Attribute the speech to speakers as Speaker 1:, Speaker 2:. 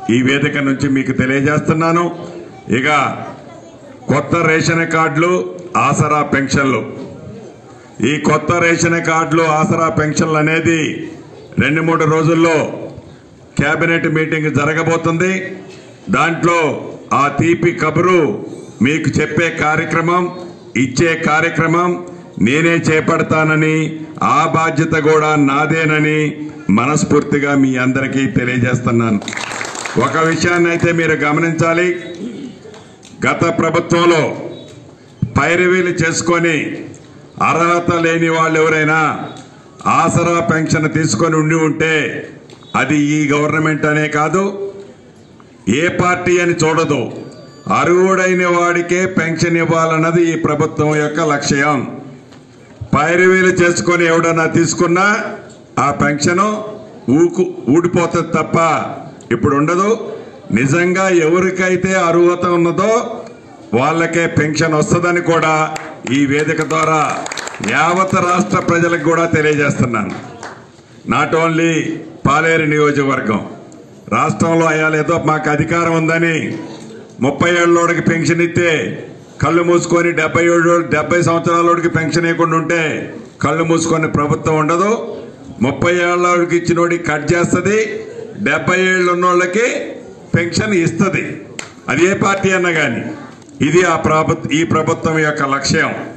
Speaker 1: ఈ వేదిక నుంచి మీకు తెలియజేస్తున్నాను ఇక కొత్త రేషన్ కార్డులు ఆసరా పెన్షన్లు ఈ కొత్త రేషన్ కార్డులు ఆసరా పెన్షన్లు అనేది రెండు మూడు రోజుల్లో కేబినెట్ మీటింగ్ జరగబోతుంది దాంట్లో ఆ తీపి కబురు మీకు చెప్పే కార్యక్రమం ఇచ్చే కార్యక్రమం నేనే చేపడతానని ఆ బాధ్యత కూడా నాదేనని మనస్ఫూర్తిగా మీ అందరికీ తెలియజేస్తున్నాను ఒక విషయాన్ని అయితే మీరు గమనించాలి గత ప్రభుత్వంలో పైరవీలు చేసుకొని అర్హత లేని వాళ్ళు ఎవరైనా ఆసరా పెన్షన్ తీసుకొని ఉండి ఉంటే అది ఈ గవర్నమెంట్ అనే కాదు ఏ పార్టీ అని చూడదు అర్హుడైన వాడికే పెన్షన్ ఇవ్వాలన్నది ఈ ప్రభుత్వం యొక్క లక్ష్యం పైరవీలు చేసుకొని ఎవడన్నా తీసుకున్నా ఆ పెన్షన్ ఊకు ఊడిపోతుంది తప్ప ఇప్పుడు ఉండదు నిజంగా ఎవరికైతే అర్హత ఉన్నదో వాళ్ళకే పెన్షన్ వస్తుందని కూడా ఈ వేదిక ద్వారా యావత్ రాష్ట్ర ప్రజలకు కూడా తెలియజేస్తున్నాను నాట్ ఓన్లీ పాలేరు నియోజకవర్గం రాష్ట్రంలో అయ్యాలేదో మాకు అధికారం ఉందని ముప్పై ఏళ్ళోడికి పెన్షన్ ఇస్తే కళ్ళు మూసుకొని డెబ్బై ఏడు డెబ్బై సంవత్సరాలకి పెన్షన్ ఇవ్వకుండా ఉంటే కళ్ళు మూసుకొని ప్రభుత్వం ఉండదు ముప్పై ఏళ్ళకి ఇచ్చినోడికి కట్ చేస్తుంది డెబ్బై ఏళ్ళు ఉన్నోళ్ళకి పెన్షన్ ఇస్తుంది అది ఏ పార్టీ అన్నా కానీ ఇది ఆ ప్రభుత్వ ఈ ప్రభుత్వం యొక్క లక్ష్యం